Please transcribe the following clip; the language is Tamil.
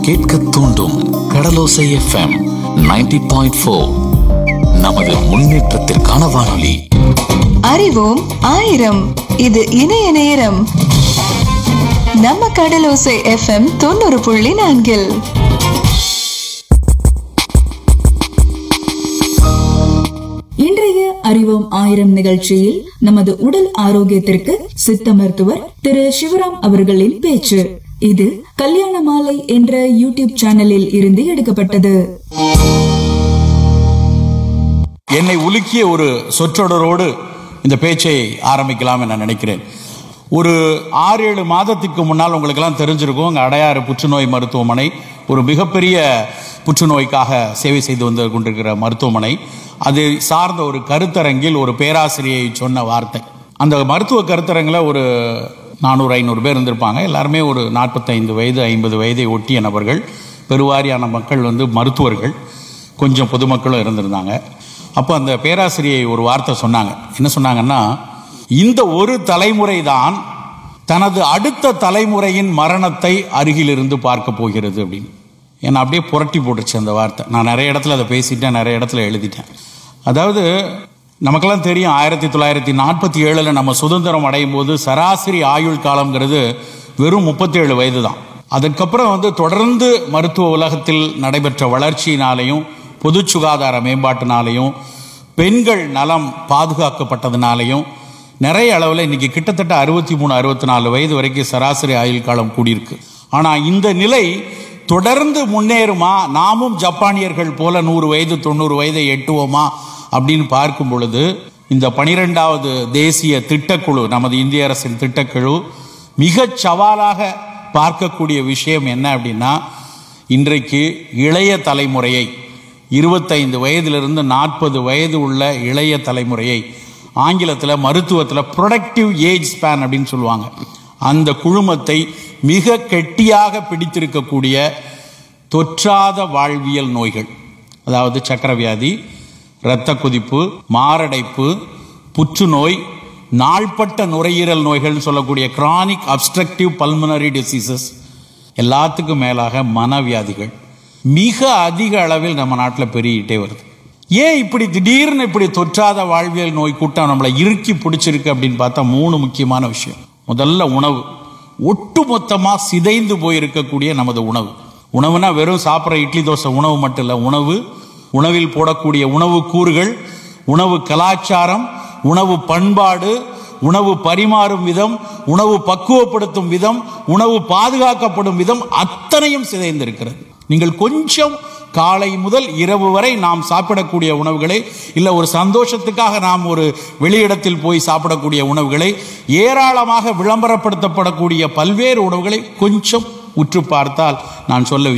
கேட்க தூண்டும் கடலோசை எஃப்எம் 90.4 பாயிண்ட் ஃபோர் நமது முன்னேற்றத்திற்கான வானொலி அறிவோம் ஆயிரம் இது இணைய நேரம் நம்ம கடலோசை எஃப்எம் தொண்ணூறு புள்ளி நான்கில் இன்றைய அறிவோம் ஆயிரம் நிகழ்ச்சியில் நமது உடல் ஆரோக்கியத்திற்கு சித்த மருத்துவர் திரு சிவராம் அவர்களின் பேச்சு இது கல்யாண மாலை என்ற யூடியூப் சேனலில் இருந்து எடுக்கப்பட்டது என்னை உலுக்கிய ஒரு சொற்றொடரோடு இந்த பேச்சை ஆரம்பிக்கலாம் என நினைக்கிறேன் ஒரு ஆறு ஏழு மாதத்துக்கு முன்னால் உங்களுக்கெல்லாம் தெரிஞ்சிருக்கும் அங்கே அடையாறு புற்றுநோய் மருத்துவமனை ஒரு மிகப்பெரிய புற்றுநோய்க்காக சேவை செய்து வந்து கொண்டிருக்கிற மருத்துவமனை அது சார்ந்த ஒரு கருத்தரங்கில் ஒரு பேராசிரியை சொன்ன வார்த்தை அந்த மருத்துவ கருத்தரங்கில் ஒரு நானூறு ஐநூறு பேர் இருந்திருப்பாங்க எல்லாருமே ஒரு நாற்பத்தைந்து வயது ஐம்பது வயதை ஒட்டிய நபர்கள் பெருவாரியான மக்கள் வந்து மருத்துவர்கள் கொஞ்சம் பொதுமக்களும் இருந்திருந்தாங்க அப்போ அந்த பேராசிரியை ஒரு வார்த்தை சொன்னாங்க என்ன சொன்னாங்கன்னா இந்த ஒரு தலைமுறை தான் தனது அடுத்த தலைமுறையின் மரணத்தை அருகிலிருந்து பார்க்க போகிறது அப்படின்னு என்னை அப்படியே புரட்டி போட்டுச்சு அந்த வார்த்தை நான் நிறைய இடத்துல அதை பேசிட்டேன் நிறைய இடத்துல எழுதிட்டேன் அதாவது நமக்கெல்லாம் தெரியும் ஆயிரத்தி தொள்ளாயிரத்தி நாற்பத்தி ஏழில் நம்ம சுதந்திரம் அடையும் போது சராசரி ஆயுள் காலம்ங்கிறது வெறும் முப்பத்தேழு வயது தான் அதுக்கப்புறம் வந்து தொடர்ந்து மருத்துவ உலகத்தில் நடைபெற்ற வளர்ச்சியினாலையும் பொது சுகாதார மேம்பாட்டினாலையும் பெண்கள் நலம் பாதுகாக்கப்பட்டதுனாலையும் நிறைய அளவில் இன்னைக்கு கிட்டத்தட்ட அறுபத்தி மூணு அறுபத்தி நாலு வயது வரைக்கும் சராசரி ஆயுள் காலம் கூடியிருக்கு ஆனால் இந்த நிலை தொடர்ந்து முன்னேறுமா நாமும் ஜப்பானியர்கள் போல நூறு வயது தொண்ணூறு வயதை எட்டுவோமா அப்படின்னு பார்க்கும் பொழுது இந்த பனிரெண்டாவது தேசிய திட்டக்குழு நமது இந்திய அரசின் திட்டக்குழு மிகச் சவாலாக பார்க்கக்கூடிய விஷயம் என்ன அப்படின்னா இன்றைக்கு இளைய தலைமுறையை இருபத்தைந்து வயதிலிருந்து நாற்பது வயது உள்ள இளைய தலைமுறையை ஆங்கிலத்தில் மருத்துவத்தில் ப்ரொடக்டிவ் ஏஜ் ஸ்பேன் அப்படின்னு சொல்லுவாங்க அந்த குழுமத்தை மிக கெட்டியாக பிடித்திருக்கக்கூடிய தொற்றாத வாழ்வியல் நோய்கள் அதாவது சக்கரவியாதி இரத்த கொதிப்பு மாரடைப்பு புற்றுநோய் நாள்பட்ட நுரையீரல் நோய்கள்னு சொல்லக்கூடிய கிரானிக் அப்ஸ்ட்ரக்டிவ் பல்மனரி டிசீசஸ் எல்லாத்துக்கும் மேலாக மனவியாதிகள் மிக அதிக அளவில் நம்ம நாட்டில் பெருகிட்டே வருது ஏன் இப்படி திடீர்னு இப்படி தொற்றாத வாழ்வியல் நோய் கூட்டம் நம்மளை இறுக்கி பிடிச்சிருக்கு அப்படின்னு பார்த்தா மூணு முக்கியமான விஷயம் முதல்ல உணவு ஒட்டுமொத்தமாக சிதைந்து போயிருக்கக்கூடிய நமது உணவு உணவுனா வெறும் சாப்பிட்ற இட்லி தோசை உணவு மட்டும் இல்லை உணவு உணவில் போடக்கூடிய உணவு கூறுகள் உணவு கலாச்சாரம் உணவு பண்பாடு உணவு பரிமாறும் விதம் உணவு பக்குவப்படுத்தும் விதம் உணவு பாதுகாக்கப்படும் விதம் அத்தனையும் சிதைந்திருக்கிறது நீங்கள் கொஞ்சம் காலை முதல் இரவு வரை நாம் சாப்பிடக்கூடிய உணவுகளை இல்லை ஒரு சந்தோஷத்துக்காக நாம் ஒரு வெளியிடத்தில் போய் சாப்பிடக்கூடிய உணவுகளை ஏராளமாக விளம்பரப்படுத்தப்படக்கூடிய பல்வேறு உணவுகளை கொஞ்சம் உற்று பார்த்தால் நான் சொல்ல